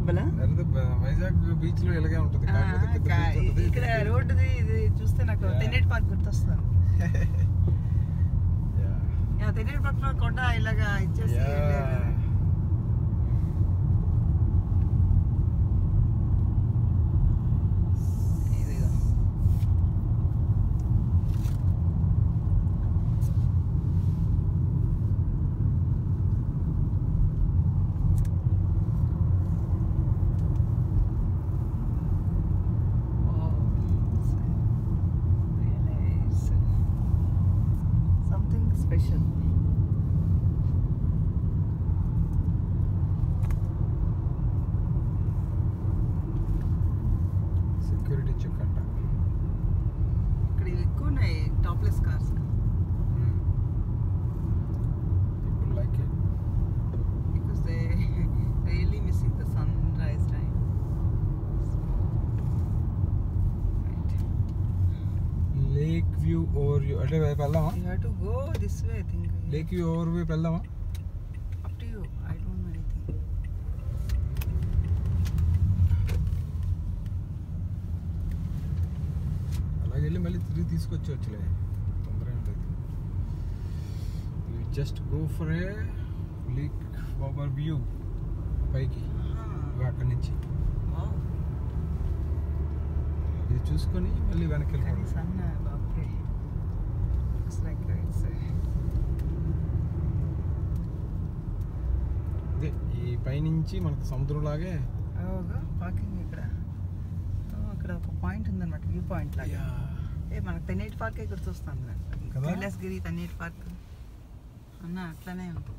దెబ్బలా అదే బ- వైజాగ్ బీచ్ లో ఇలాగే ఉంటుంది ఆ, కాకపోతే కింద కా- beach ఉంటుంది. ఇక్కడ రోడ్డుది ఇది చూస్తే నాకు Yeah. తెన్నేటి పార్క్ గుర్తొస్తుంది Yeah. యా, తెన్నేటి పార్క్ లో కొండ ఇలాగా ఇచ్చేసి Yeah. వెళ్ళారు. ఇదిగో. Oh, really is something special. Security check అంట ఇక్కడ ఇవి ఎక్కువ ఉన్నాయి topless cars people like it because they really missing the sunrise time. So, right. Lake view over view అంటే వైపు వెళ్దామా You have to go this way, I think. Lake view over వైపు వెళ్దామా Up to you. I don't know anything. అలాగే వెళ్ళి మళ్ళీ తిరిగి తీసుకొచ్చేవచ్చులే తొందర ఏం లేదు just go for a lake over view పైకి ఇగో అక్కడి నుంచి Wow. ఇది చూసుకొని మళ్ళీ వెనక్కి కానీ వెళ్ళిపోవాలి sun, బాప్రే. Looks like it's uh, ఇదే ఈ పైనుంచి మనకు సముద్రం లాగే ఓగా పార్కింగ్ ఇక్కడ Oh, ఇక్కడ ఒక పాయింట్ ఉందన్నమాట వ్యూ పాయింట్ లాగా ఏ మనకు తెన్నేటి పార్కే గుర్తొస్తుంది నాకు కదా? కైలాసగిరి తన్నేటి పార్క్ అన్న అట్లానే ఉంటుంది